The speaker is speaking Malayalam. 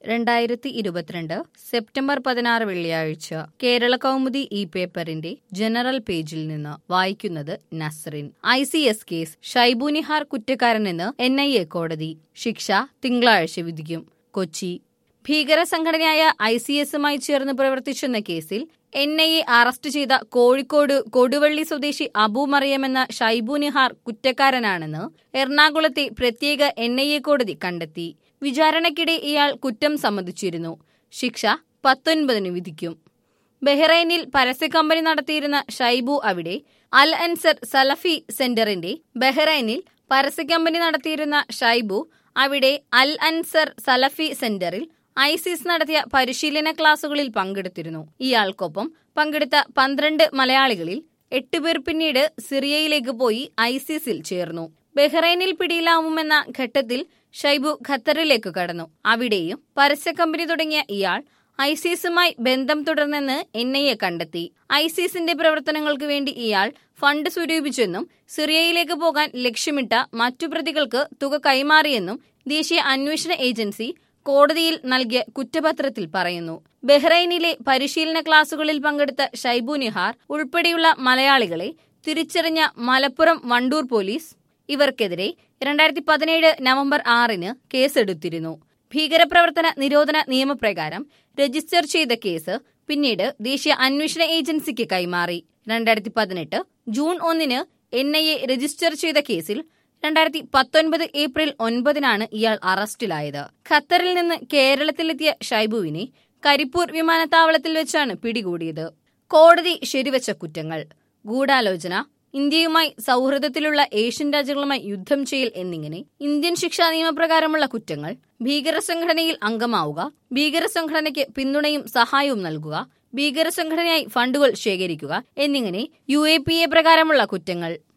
രണ്ടായിരത്തി ഇരുപത്തിരണ്ട് സെപ്റ്റംബർ പതിനാറ് വെള്ളിയാഴ്ച കേരള കൗമുദി ഈ പേപ്പറിന്റെ ജനറൽ പേജിൽ നിന്ന് വായിക്കുന്നത് Nasrin I C S case Shaibu Nihar കുറ്റക്കാരനെന്ന് എൻ ഐ എ കോടതി ശിക്ഷ തിങ്കളാഴ്ച വിധിക്കും കൊച്ചി ഭീകര സംഘടനയായ ഐ സി എസുമായി ചേർന്ന് പ്രവർത്തിച്ചെന്ന കേസിൽ എൻ ഐ എ അറസ്റ്റ് ചെയ്ത കോഴിക്കോട് കൊടുവള്ളി സ്വദേശി അബു മറിയം എന്ന ഷൈബു നിഹാർ കുറ്റക്കാരനാണെന്ന് എറണാകുളത്തെ പ്രത്യേക എൻ ഐ എ കോടതി കണ്ടെത്തി വിചാരണയ്ക്കിടെ ഇയാൾ കുറ്റം സമ്മതിച്ചിരുന്നു ശിക്ഷ പത്തൊൻപതിന് വിധിക്കും ബഹ്റൈനിൽ പരസ്യ കമ്പനി നടത്തിയിരുന്ന ഷൈബു അവിടെ അൽ അൻസർ സലഫി സെന്ററിന്റെ ബഹ്റൈനിൽ പരസ്യ കമ്പനി നടത്തിയിരുന്ന ഷൈബു അവിടെ അൽ അൻസർ സലഫി സെന്ററിൽ ഐസിസ് നടത്തിയ പരിശീലന ക്ലാസുകളിൽ പങ്കെടുത്തിരുന്നു ഇയാൾക്കൊപ്പം പങ്കെടുത്ത പന്ത്രണ്ട് മലയാളികളിൽ എട്ടുപേർ പിന്നീട് സിറിയയിലേക്ക് പോയി ഐസിസിൽ ചേർന്നു ബഹ്റൈനിൽ പിടിയിലാവുമെന്ന ഘട്ടത്തിൽ ഷൈബു ഖത്തറിലേക്ക് കടന്നു അവിടെയും പരസ്യ കമ്പനി തുടങ്ങിയ ഇയാൾ ഐസിസുമായി ബന്ധം തുടർന്നെന്ന് എൻ ഐ എ കണ്ടെത്തി ഐസിസിന്റെ പ്രവർത്തനങ്ങൾക്ക് വേണ്ടി ഇയാൾ ഫണ്ട് സ്വരൂപിച്ചെന്നും സിറിയയിലേക്ക് പോകാൻ ലക്ഷ്യമിട്ട മറ്റു പ്രതികൾക്ക് തുക കൈമാറിയെന്നും ദേശീയ അന്വേഷണ ഏജൻസി കോടതിയിൽ നൽകിയ കുറ്റപത്രത്തിൽ പറയുന്നു ബഹ്റൈനിലെ പരിശീലന ക്ലാസുകളിൽ പങ്കെടുത്ത ഷൈബു നിഹാർ ഉൾപ്പെടെയുള്ള മലയാളികളെ തിരിച്ചറിഞ്ഞ മലപ്പുറം വണ്ടൂർ പോലീസ് ഇവർക്കെതിരെ രണ്ടായിരത്തി പതിനേഴ് നവംബർ ആറിന് കേസെടുത്തിരുന്നു ഭീകരപ്രവർത്തന നിരോധന നിയമപ്രകാരം രജിസ്റ്റർ ചെയ്ത കേസ് പിന്നീട് ദേശീയ അന്വേഷണ ഏജൻസിക്ക് കൈമാറി രണ്ടായിരത്തി പതിനെട്ട് ജൂൺ ഒന്നിന് എൻ ഐ എ രജിസ്റ്റർ ചെയ്ത കേസിൽ രണ്ടായിരത്തി പത്തൊൻപത് ഏപ്രിൽ ഒൻപതിനാണ് ഇയാൾ അറസ്റ്റിലായത് ഖത്തറിൽ നിന്ന് കേരളത്തിലെത്തിയ ഷൈബുവിനെ കരിപ്പൂർ വിമാനത്താവളത്തിൽ വെച്ചാണ് പിടികൂടിയത് കോടതി ശരിവച്ച കുറ്റങ്ങൾ ഗൂഢാലോചന ഇന്ത്യയുമായി സൗഹൃദത്തിലുള്ള ഏഷ്യൻ രാജ്യങ്ങളുമായി യുദ്ധം ചെയ്യൽ എന്നിങ്ങനെ ഇന്ത്യൻ ശിക്ഷാ നിയമപ്രകാരമുള്ള കുറ്റങ്ങൾ ഭീകര സംഘടനയിൽ അംഗമാവുക ഭീകര സംഘടനയ്ക്ക് പിന്തുണയും സഹായവും നൽകുക ഭീകര സംഘടനയായി ഫണ്ടുകൾ ശേഖരിക്കുക എന്നിങ്ങനെ യു എ പി എ പ്രകാരമുള്ള കുറ്റങ്ങൾ